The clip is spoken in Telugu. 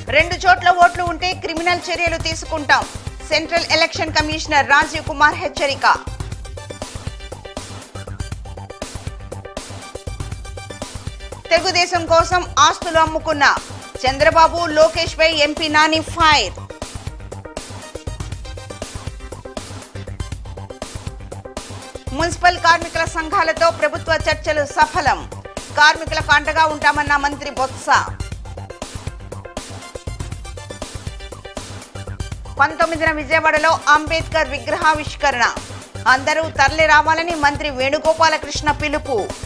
రెండు చోట్ల ఓట్లు ఉంటే క్రిమినల్ చర్యలు తీసుకుంటాం central election commissioner Rajiv Kumar హెచ్చరిక తెలుగుదేశం కోసం ఆస్తులు అమ్ముకున్న చంద్రబాబు లోకేష్ పై ఎంపీ నాని ఫైర్ మున్సిపల్ కార్మికుల సంఘాలతో ప్రభుత్వ చర్చలు సఫలం కార్మికులకు అండగా ఉంటామన్న మంత్రి బొత్స పంతొమ్మిదిన విజయవాడలో అంబేద్కర్ విగ్రహావిష్కరణ అందరూ తరలి రావాలని మంత్రి వేణుగోపాలకృష్ణ పిలుపు